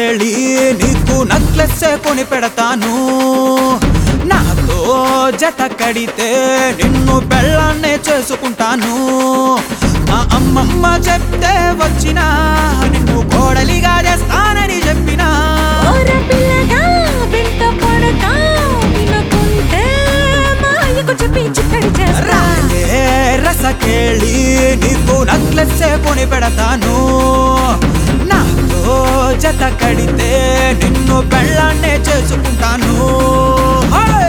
కేళి నీకు నక్లెస్సే కొని పెడతాను నాతో జత కడితే నిన్ను పెళ్ళాన్నే చేసుకుంటాను మా అమ్మమ్మ చెప్తే వచ్చినా నిన్ను కోడలిగా చేస్తానని చెప్పినా ఓర పిల్లగా వెంట పడతా వినకుంటే మాయకు చెప్పి చిక్కడి చేస్తా రాయే రస కేళి నీకు నక్లెస్సే కొని పెడతాను నాతో జత కడితే నిన్ను పెళ్ళాన్నే చేసుకుంటాను హై!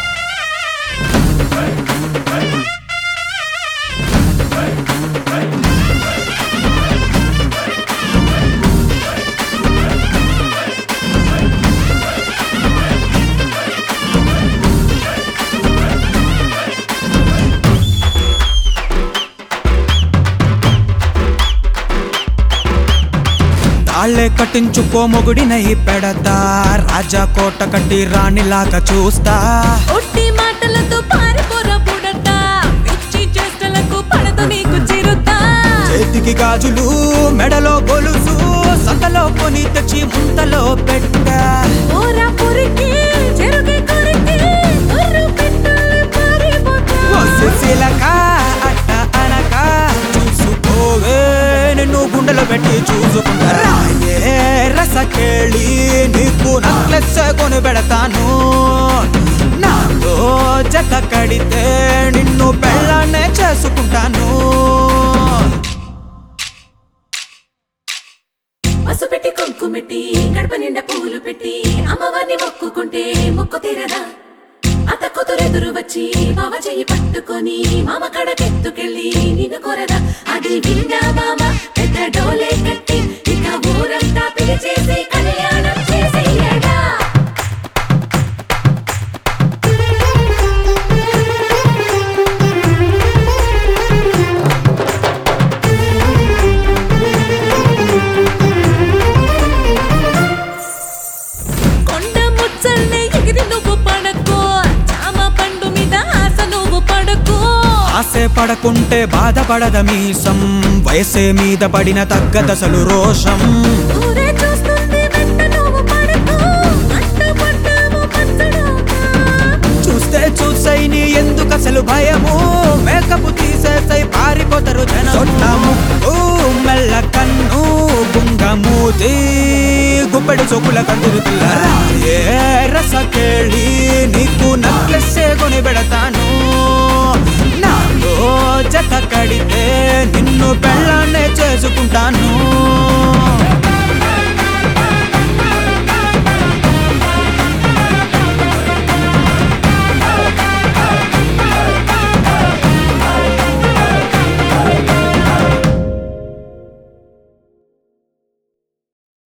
తాళ్ళే కట్టించుకో మొగుడినై పెడతా రాజా కోట కట్టి రాణిలాగా చూస్తా ఒట్టి మాటలతో పారిపోర బుడట పిచ్చి చేష్టలకు పడదు నీకు చిరుతా చేతికి గాజులు మెడలో గొలుసు సంతలో కొని తెచ్చి ముంతలో పెట్టా ఓర పురికి చెరుగే కొరికి ఒర్రు పెట్టాలి పారిపోతా వసిలక అట్ట అనక చూసుకోవే నిన్ను గుండెలో పెట్టి చూసుకుంటా రాయే రస కేళి నీకు నక్లెస్ కొని పెడతాను నాతో జత కడితే నిన్ను పెళ్ళాన్నే చేసుకుంటాను పసు పెట్టి కుంకుమెట్టి గడప నిండా పూలు పెట్టి అమ్మవారిని మొక్కుకుంటే మొక్కు తీరదా అత్త కూతురెదురు వచ్చి మామ చెయ్యి పట్టుకొని మామ కడకెత్తుకెళ్ళి నిన్ను కోరదా అది విన్నా మామ పెద్ద డోలే కట్టి ఇక ఊరంతా పిలిచేసి కళ్యాణం చేసేయడా కొండ ముచ్చల్నే ఎగిరి నువ్వు పడకో చామ పండు మీద ఆశ నువ్వు పడకో ఆసే పడకుంటే బాధపడద మీసం వయసే మీద పడిన తగ్గదసలు రోషం ఊరే చూస్తుంది వెంట నువ్వు పడకో అంట పడ్డాము పచ్చడోగా చూస్తే చూసైని ఎందుకు అసలు భయము మేకపు తీసేసై పారిపోతారు జనం సొట్ట ముక్కు మెల్ల కన్ను గుంగ మూతి గుప్పెడు సొక్కుల కందురు ఏ రస కేళి నీకు నక్లెస్సే కొని పెడతాను నాతో జత కడితే నిన్ను పెళ్ళాన్నే చేసుకుంటాను